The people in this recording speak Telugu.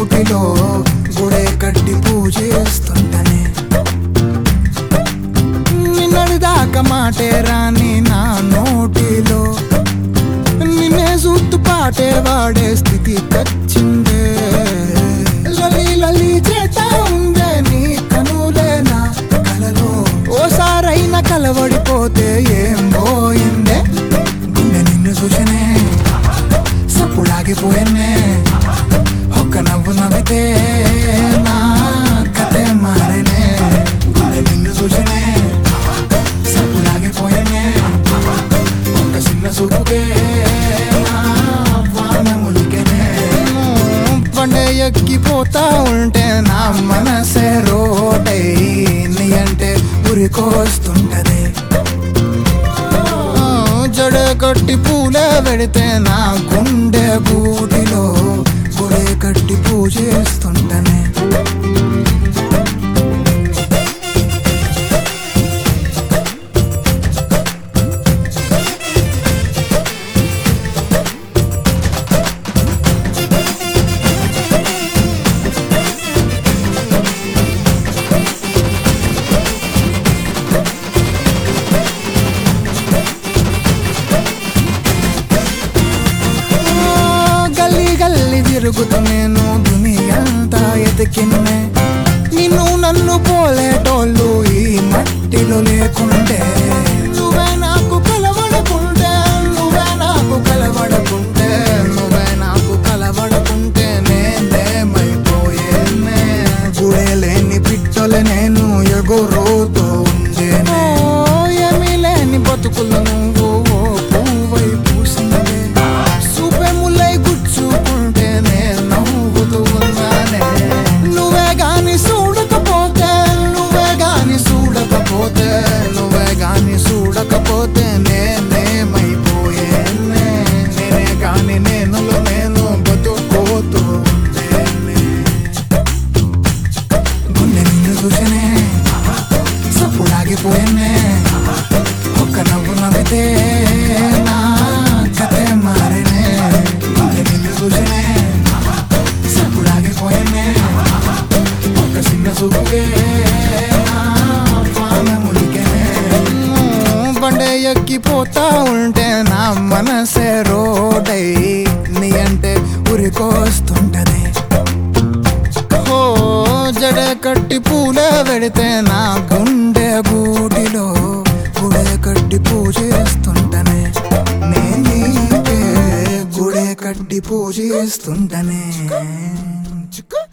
గూటిలో గుడే కట్టి పూజిస్తుంటనే నిన్నటిదాకా మాటే రాని నా నోటిలో నిన్నే చూస్తూ పాటే వాడే స్థితి తెచ్చిందే లలి లలి చేతా ఉందే నీ కనులేనా కలలో ఓసారైనా కలవడిపోతే ఏం పోయిందే గుండె నిన్ను చూసనే సప్పుడాగిపోయానే ఒక్క నవ్వు నవ్వితే నా కథే మారేనే గుండె నిన్ను చూసనే సప్పుడాగిపోయానే ఒక్క చిన్న చూపుకే నా వాన ములికెనే పండే ఎక్కిపోతా ఉంటే నా మనసే రోడై నీ అంటే ఉరికొస్తుంటదే జడ కట్టి పూలే పెడితే నా గుండె గూటిలో గుడే కట్టి పూజేస్తుంటనే గల్లీ గల్లీ తిరుగుతూ నేను దునియంతా ఎతికిన్నే నిన్ను నన్ను పోలేటోళ్ళు ఈ మట్టిలో లేకుంటే నువ్వే నాకు కలవడకుంటే నువ్వే నాకు కలవడకుంటే నువ్వే నాకు కలవడకుంటే నేనేమైపోయేనే గుడే లేని పిట్టలు నేను ఎగురుతూ ఉండేనే ఏమీ లేని బతుకులు నువ్వు ఓ పువ్వై పూసినవే సూపే ముల్లై గుచ్చుకుంటే నేను నవ్వుతూ ఉన్నానే నువ్వే గాని చూడకపోతే నువ్వే గాని చూడకపోతే నువ్వే గాని చూడకపోతే నేనేమైపోయేనే నేనే గాని నేను నేను బతుకోతూ ఉండేనే గుండె నిన్ను చూసనే సప్పుడాగిపోయానే ఒక్క నవ్వు నవ్వితే నా కథే మారేనే గుండె నిన్ను చూసనే సప్పుడాగిపోయానే ఒక్క చిన్న చూపుకే నా వాన ములికెనే బండే ఎక్కిపోతా ఉంటే నా మనసే రోడై నీ అంటే ఉరికొస్తుంటదే ఓ జడ కట్టి పూలే పెడితే నా గుండె గూటిలో గుడే కట్టి పూజిస్తుంటనే నేనే గుడే కట్టి పూజిస్తుంటనే చిక్కు